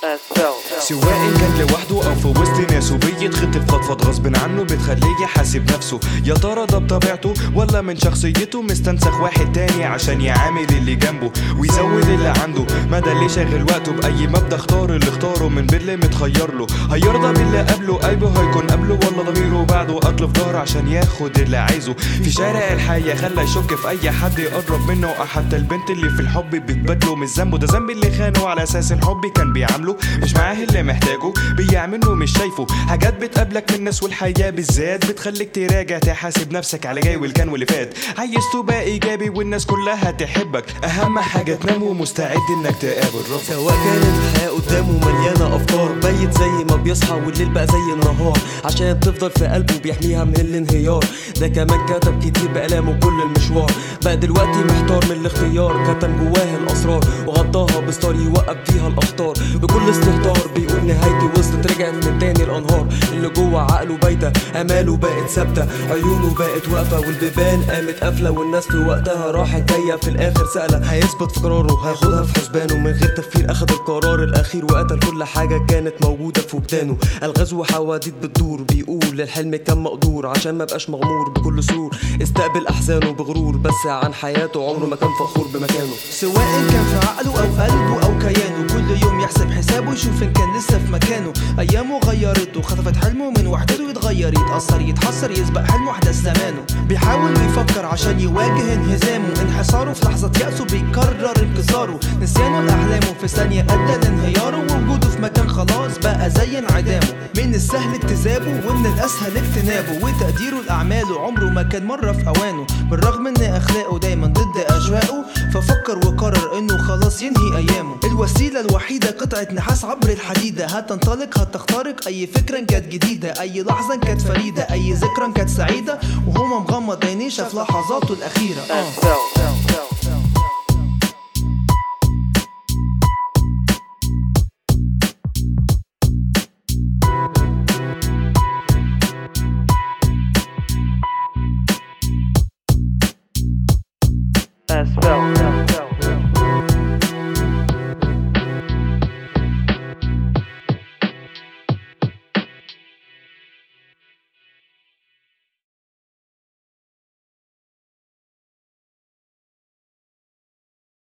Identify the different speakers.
Speaker 1: سواء كان لوحده او في وسط ناسه بيتخطف فضفض غصب عنه بتخليه يحاسب نفسه يا ترى ده بطبيعته ولا من شخصيته مستنسخ واحد تاني عشان يعامل اللي جنبه ويزود اللي عنده ما ده اللي شاغل وقته باي مبدا اختار اللي اختاره من باللي متخير له هيرضى باللي قبله قلبه هيكون قبله ولا ضميره بعده قتل في ظهره عشان ياخد اللي عايزه في شارع الحياه خلى يشك في اي حد يقرب منه او حتى البنت اللي في الحب بتبادله مش ذنبه ده ذنب اللي خانه على اساس الحب كان بيعامله مش معاه اللي محتاجه بيعمله مش شايفه حاجات بتقابلك من الناس والحياه بالذات بتخليك تراجع تحاسب نفسك على جاي والكان واللي فات عايز تبقى ايجابي والناس كلها تحبك اهم حاجه تنام ومستعد انك تقابل ربك
Speaker 2: سواء كانت الحياة قدامه مليانة أفكار بيت زي ما بيصحى والليل بقى زي النهار عشان تفضل في قلبه بيحميها من الانهيار ده كمان كتب كتير بألامه كل المشوار بقى دلوقتي محتار من الاختيار كتم جواه الأسرار وغطاها بستار يوقف فيها الأخطار بكل استهتار بيقول نهايتي وصلت رجعت من تاني الأنهار اللي جوه عقله بايتة أماله بقت ثابتة عيونه بقت واقفة والبيبان قامت قافلة والناس في وقتها راحت جاية في الآخر سألة هيثبت في قراره هياخدها في حسبانه من غير تفكير أخد القرار الأخير وقتل كل حاجة كانت موجودة في وجدانه ألغاز وحواديت بتدور بيقول الحلم كان مقدور عشان ما بقاش مغمور بكل سرور استقبل أحزانه بغرور بس عن حياته عمره ما كان فخور بمكانه
Speaker 3: سواء كان في عقله او قلبه او كيانه كل يوم يحسب حسابه يشوف ان كان لسه في مكانه ايامه غيرته خطفت حلمه من وحدته يتغير يتاثر يتحسر يسبق حلمه احداث زمانه بيحاول يفكر عشان يواجه انهزامه انحساره في لحظه يأسه بيكرر انكساره نسيانه لاحلامه في ثانيه ادى لانهياره ووجوده في مكان خلاص بقى زي انعدامه من السهل اكتسابه ومن الاسهل اجتنابه وتقديره لاعماله عمره ما كان مره في اوانه بالرغم ان اخلاقه دايما ضد اشواقه ففكر وقرر انه خلاص ينهي ايامه الوسيله الوحيده قطعه نحاس عبر الحديده هتنطلق هتخترق اي فكره كانت جديده اي لحظه كانت فريده اي ذكرى كانت سعيده وهو مغمض عينيه شاف لحظاته الاخيره آه.